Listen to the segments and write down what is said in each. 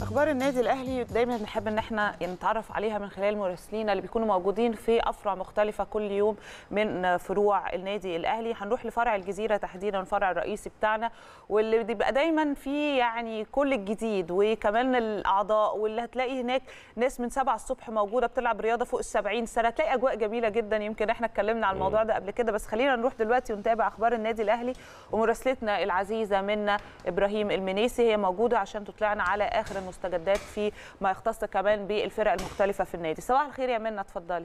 اخبار النادي الاهلي دايما بنحب ان احنا نتعرف عليها من خلال مراسلينا اللي بيكونوا موجودين في افرع مختلفه كل يوم من فروع النادي الاهلي هنروح لفرع الجزيره تحديدا الفرع الرئيسي بتاعنا واللي بيبقى دايما فيه يعني كل الجديد وكمان الاعضاء واللي هتلاقي هناك ناس من 7 الصبح موجوده بتلعب رياضه فوق ال 70 سنه تلاقي اجواء جميله جدا يمكن احنا اتكلمنا على الموضوع ده قبل كده بس خلينا نروح دلوقتي ونتابع اخبار النادي الاهلي ومراسلتنا العزيزه منا ابراهيم المنيسي هي موجوده عشان تطلعنا على اخر المستجدات في ما يختص كمان بالفرق المختلفه في النادي صباح الخير يا منى اتفضلي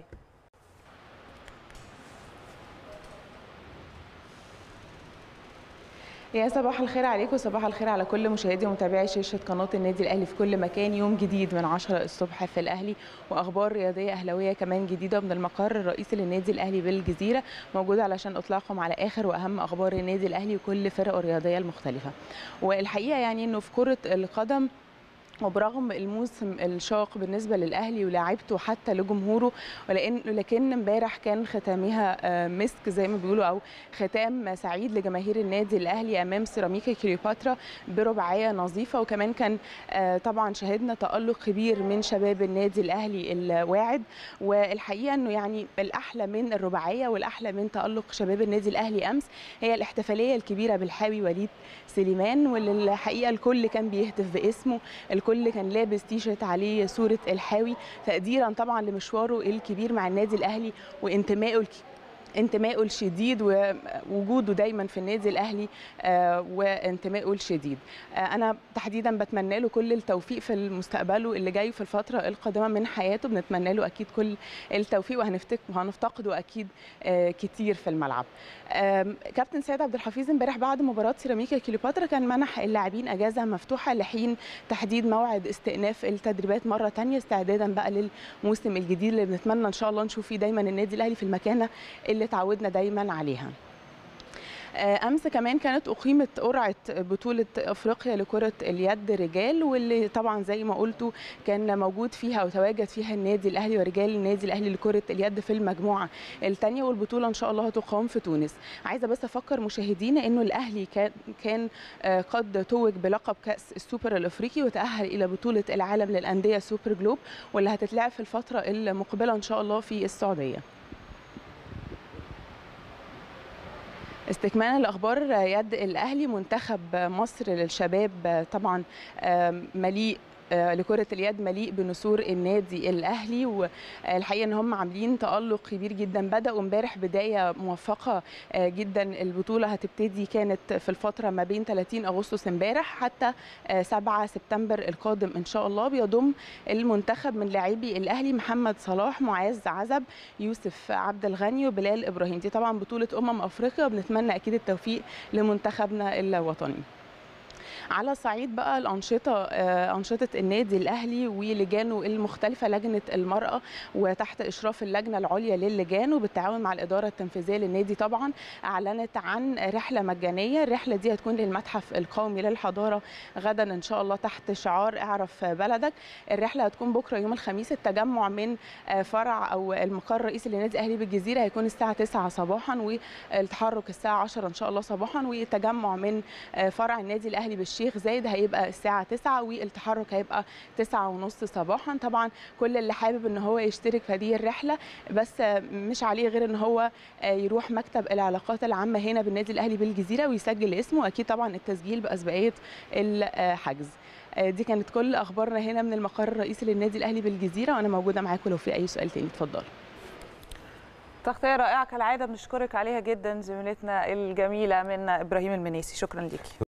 يا صباح الخير عليكم وصباح الخير على كل مشاهدي ومتابعي شاشه قناه النادي الاهلي في كل مكان يوم جديد من 10 الصبح في الاهلي واخبار رياضيه اهلاويه كمان جديده من المقر الرئيسي للنادي الاهلي بالجزيره موجوده علشان اطلعكم على اخر واهم اخبار النادي الاهلي وكل فرقه الرياضيه المختلفه والحقيقه يعني انه في كره القدم وبرغم الموسم الشاق بالنسبه للاهلي ولاعيبته حتى لجمهوره ولكن لكن امبارح كان ختامها مسك زي ما بيقولوا او ختام سعيد لجماهير النادي الاهلي امام سيراميكا كليوباترا برباعيه نظيفه وكمان كان طبعا شهدنا تالق كبير من شباب النادي الاهلي الواعد والحقيقه انه يعني الاحلى من الرباعيه والاحلى من تالق شباب النادي الاهلي امس هي الاحتفاليه الكبيره بالحاوي وليد سليمان واللي الحقيقه الكل كان بيهتف باسمه الكل كان لابس تيشرت عليه صوره الحاوي تقديرا طبعا لمشواره الكبير مع النادي الاهلي وانتمائه انتمائه الشديد ووجوده دايما في النادي الاهلي وانتمائه الشديد انا تحديدا بتمنى له كل التوفيق في مستقبله اللي جاي في الفتره القادمه من حياته بنتمنى له اكيد كل التوفيق وهنفتقده اكيد كتير في الملعب كابتن سيد عبد الحفيظ امبارح بعد مباراه سيراميكا كليوباترا كان منح اللاعبين اجازه مفتوحه لحين تحديد موعد استئناف التدريبات مره ثانيه استعدادا بقى للموسم الجديد اللي بنتمنى ان شاء الله نشوف فيه دايما النادي الاهلي في المكانه اللي تعودنا دايما عليها امس كمان كانت اقيمت قرعه بطوله افريقيا لكره اليد رجال واللي طبعا زي ما قلتوا كان موجود فيها وتواجد فيها النادي الاهلي ورجال النادي الاهلي لكره اليد في المجموعه الثانيه والبطوله ان شاء الله هتقام في تونس عايزه بس افكر مشاهدينا انه الاهلي كان كان قد توج بلقب كاس السوبر الافريقي وتاهل الى بطوله العالم للانديه سوبر جلوب واللي هتتلعب في الفتره المقبله ان شاء الله في السعوديه استكمالا لاخبار يد الاهلي منتخب مصر للشباب طبعا مليء لكرة اليد مليء بنسور النادي الأهلي والحقيقة إن هم عاملين تألق كبير جدا بدأوا امبارح بداية موفقة جدا البطولة هتبتدي كانت في الفترة ما بين 30 أغسطس امبارح حتى 7 سبتمبر القادم إن شاء الله بيضم المنتخب من لاعبي الأهلي محمد صلاح معاذ عزب يوسف عبد الغني وبلال إبراهيم دي طبعا بطولة أمم أفريقيا وبنتمنى أكيد التوفيق لمنتخبنا الوطني على صعيد بقى الانشطه انشطه النادي الاهلي ولجانه المختلفه لجنه المراه وتحت اشراف اللجنه العليا للجان وبالتعاون مع الاداره التنفيذيه للنادي طبعا اعلنت عن رحله مجانيه الرحله دي هتكون للمتحف القومي للحضاره غدا ان شاء الله تحت شعار اعرف بلدك الرحله هتكون بكره يوم الخميس التجمع من فرع او المقر الرئيسي للنادي الاهلي بالجزيره هيكون الساعه 9 صباحا والتحرك الساعه 10 ان شاء الله صباحا والتجمع من فرع النادي الاهلي بالشيخ زايد هيبقى الساعة 9 والتحرك هيبقى 9 ونص صباحا طبعا كل اللي حابب ان هو يشترك في هذه الرحلة بس مش عليه غير ان هو يروح مكتب العلاقات العامة هنا بالنادي الأهلي بالجزيرة ويسجل اسمه أكيد طبعا التسجيل بأسبقية الحجز دي كانت كل أخبارنا هنا من المقر الرئيسي للنادي الأهلي بالجزيرة وأنا موجودة معاكم لو في أي سؤال تاني اتفضلوا تغطيه رائعه كالعاده بنشكرك عليها جدا زميلتنا الجميله من ابراهيم المنيسي شكرا ليكي